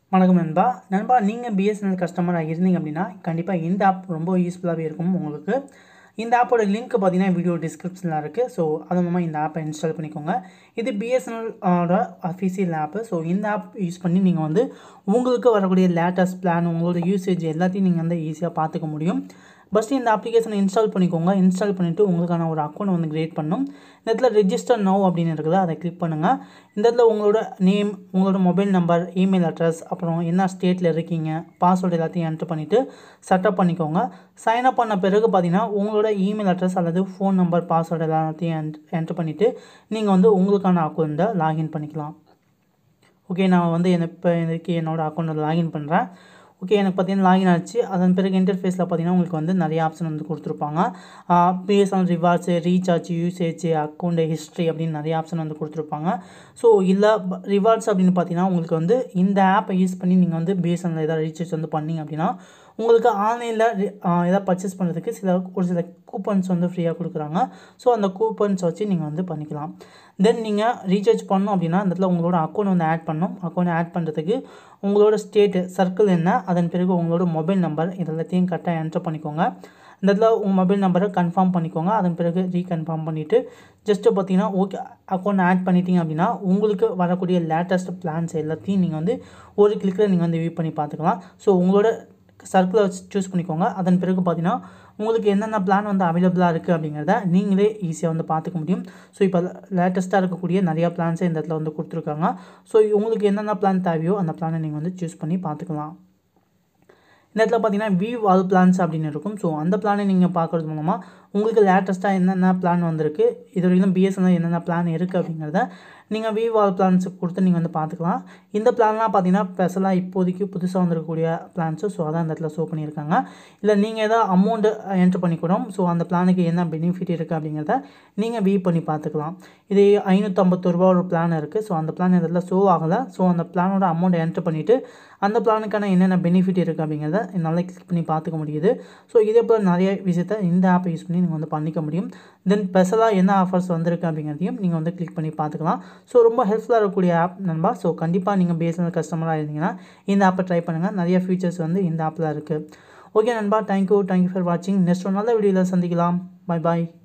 வணக்கம் நண்பா நண்பா நீங்கள் பிஎஸ்என்எல் கஸ்டமராக இருந்தீங்க அப்படின்னா கண்டிப்பாக இந்த ஆப் ரொம்ப யூஸ்ஃபுல்லாகவே இருக்கும் உங்களுக்கு இந்த ஆப்போட லிங்க் பார்த்தீங்கன்னா வீடியோ டிஸ்கிரிப்ஷனில் இருக்குது ஸோ அது மூலமாக இந்த ஆப்பை இன்ஸ்டால் பண்ணிக்கோங்க இது பிஎஸ்என்எல் அஃபீஷியல் ஆப்பு ஸோ இந்த ஆப் யூஸ் பண்ணி நீங்கள் வந்து உங்களுக்கு வரக்கூடிய லேட்டஸ்ட் பிளான் உங்களோட யூசேஜ் எல்லாத்தையும் நீங்கள் வந்து ஈஸியாக பார்த்துக்க முடியும் ஃபஸ்ட்டு இந்த அப்ளிகேஷனை இன்ஸ்டால் பண்ணிக்கோங்க இன்ஸ்டால் பண்ணிவிட்டு உங்களுக்கான ஒரு அக்கௌண்ட் வந்து க்ரியேட் பண்ணணும் இந்த இடத்துல ரெஜிஸ்டர் நோ அப்படின்னு இருக்குது அதை கிளிக் பண்ணுங்கள் இந்த இடத்துல உங்களோட நேம் உங்களோட மொபைல் நம்பர் இமெயில் அட்ரஸ் அப்புறம் என்ன ஸ்டேட்டில் இருக்கீங்க பாஸ்வேர்டு எல்லாத்தையும் என்ட்ரு பண்ணிவிட்டு செட்டப் பண்ணிக்கோங்க சைன் அப் பண்ண பிறகு பார்த்தீங்கன்னா உங்களோட இமெயில் அட்ரஸ் அல்லது ஃபோன் நம்பர் பாஸ்வேர்டு எல்லாத்தையும் என்ட்ரு பண்ணிவிட்டு நீங்கள் வந்து உங்களுக்கான அக்கௌண்ட்டை லாகின் பண்ணிக்கலாம் ஓகே நான் வந்து என்ன இப்போ எனக்கு என்னோடய அக்கௌண்ட்டில் லாகின் பண்ணுறேன் ஓகே எனக்கு பார்த்தீங்கன்னா லாகின் ஆச்சு அதன் பிறகு இன்டர்ஃபேஸில் பார்த்தீங்கன்னா உங்களுக்கு வந்து நிறைய ஆப்ஷன் வந்து கொடுத்துருப்பாங்க BSN rewards recharge usage account history அப்படின்னு நிறைய ஆப்ஷன் வந்து கொடுத்துருப்பாங்க ஸோ இல்லை ரிவார்ட்ஸ் அப்படின்னு பார்த்தீங்கன்னா உங்களுக்கு வந்து இந்த ஆப்பை யூஸ் பண்ணி நீங்கள் வந்து பிஎஸ்என்எல் ஏதாவது ரீசார்ஜ் வந்து பண்ணிங்க அப்படின்னா உங்களுக்கு ஆன்லைனில் எதாவது பர்ச்சேஸ் பண்ணுறதுக்கு சில ஒரு சில கூப்பன்ஸ் வந்து ஃப்ரீயாக கொடுக்குறாங்க ஸோ அந்த கூப்பன்ஸ் வச்சு நீங்கள் வந்து பண்ணிக்கலாம் தென் நீங்கள் ரீசார்ஜ் பண்ணோம் அப்படின்னா அந்த இடத்துல உங்களோட அக்கௌண்ட் வந்து ஆட் பண்ணணும் அக்கௌண்ட் ஆட் பண்ணுறதுக்கு உங்களோட ஸ்டேட்டு சர்க்கிள் என்ன அதன் பிறகு உங்களோட மொபைல் நம்பர் இதெல்லாத்தையும் கரெக்டாக என்டர் பண்ணிக்கோங்க இந்த இடத்துல உங்கள் மொபைல் நம்பரை கன்ஃபார்ம் பண்ணிக்கோங்க அதன் பிறகு ரீகன்ஃபார்ம் பண்ணிவிட்டு ஜஸ்ட்டு பார்த்தீங்கன்னா ஓகே அக்கௌண்ட் ஆட் பண்ணிட்டீங்க அப்படின்னா உங்களுக்கு வரக்கூடிய லேட்டஸ்ட் பிளான்ஸ் எல்லாத்தையும் நீங்கள் வந்து ஒரு கிளிக்கில் நீங்கள் வந்து வியூ பண்ணி பார்த்துக்கலாம் ஸோ உங்களோட சர்க்கிளை வச்சு சூஸ் பண்ணிக்கோங்க அதன் பிறகு பார்த்தீங்கன்னா உங்களுக்கு என்னென்ன பிளான் வந்து அவைலபிளாக இருக்குது அப்படிங்கிறத நீங்களே ஈஸியாக வந்து பார்த்துக்க முடியும் ஸோ இப்போ லேட்டஸ்ட்டாக இருக்கக்கூடிய நிறையா பிளான்ஸை இந்த இடத்துல வந்து கொடுத்துருக்காங்க ஸோ உங்களுக்கு என்னென்ன பிளான் தேவையோ அந்த பிளானை நீங்கள் வந்து சூஸ் பண்ணி பார்த்துக்கலாம் இந்த இடத்துல பார்த்தீங்கன்னா வியூ ஆல் பிளான்ஸ் அப்படின்னு இருக்கும் ஸோ அந்த பிளானை நீங்கள் பார்க்குறது மூலமாக உங்களுக்கு லேட்டஸ்ட்டாக என்னென்ன பிளான் வந்திருக்கு இது வரைக்கும் பிஎஸ்என்எல் என்னென்ன பிளான் இருக்குது அப்படிங்கிறத நீங்கள் வியூ ஆல் பிளான்ஸுக்கு கொடுத்து நீங்கள் வந்து பார்த்துக்கலாம் இந்த பிளான்லாம் பார்த்தீங்கன்னா ஸ்பெஷலாக இப்போதைக்கு புதுசாக வந்திருக்கக்கூடிய பிளான்ஸு ஸோ அதான் இந்த இடத்துல ஷோ பண்ணியிருக்காங்க இல்லை நீங்கள் எதாவது அமௌண்ட்டு என்ட்ரு பண்ணிக்கூடும் ஸோ அந்த பிளானுக்கு என்ன பெனிஃபிட் இருக்குது அப்படிங்கிறத நீங்கள் வியூ பண்ணி பார்த்துக்கலாம் இது ஐநூற்றம்பத்து ரூபா ஒரு பிளான் இருக்குது ஸோ அந்த பிளான் இதில் ஷோ ஆகலை ஸோ அந்த பிளானோட அமௌண்ட் என்ட்ரு பண்ணிவிட்டு அந்த பிளானுக்கான என்னென்ன பெனிஃபிட் இருக்குது அப்படிங்கிறத என்னால் கிளிக் பண்ணி பார்த்துக்க முடியுது ஸோ இதே போல் நிறைய விஷயத்த இந்த ஆப்பை யூஸ் பண்ணி நீங்கள் வந்து பண்ணிக்க முடியும் தென் ஸ்பெஷலாக என்ன ஆஃபர்ஸ் வந்திருக்கு அப்படிங்கிறதையும் நீங்கள் வந்து கிளிக் பண்ணி பார்த்துக்கலாம் ஸோ ரொம்ப ஹெல்ப்ஃபுல்லாக இருக்கக்கூடிய ஆப் நண்பா ஸோ கண்டிப்பாக நீங்கள் பிஎஸ்என்எல் கஸ்டமராக இருந்தீங்கன்னா இந்த ஆப்பை ட்ரை பண்ணுங்கள் நிறைய ஃபீச்சர்ஸ் வந்து இந்த ஆப்பில் இருக்குது ஓகே நண்பா தேங்க்யூ தேங்க்யூ ஃபார் வாட்சிங் நெக்ஸ்ட் ஒரு நல்ல வீடியோவில் சந்திக்கலாம் பாய் பாய்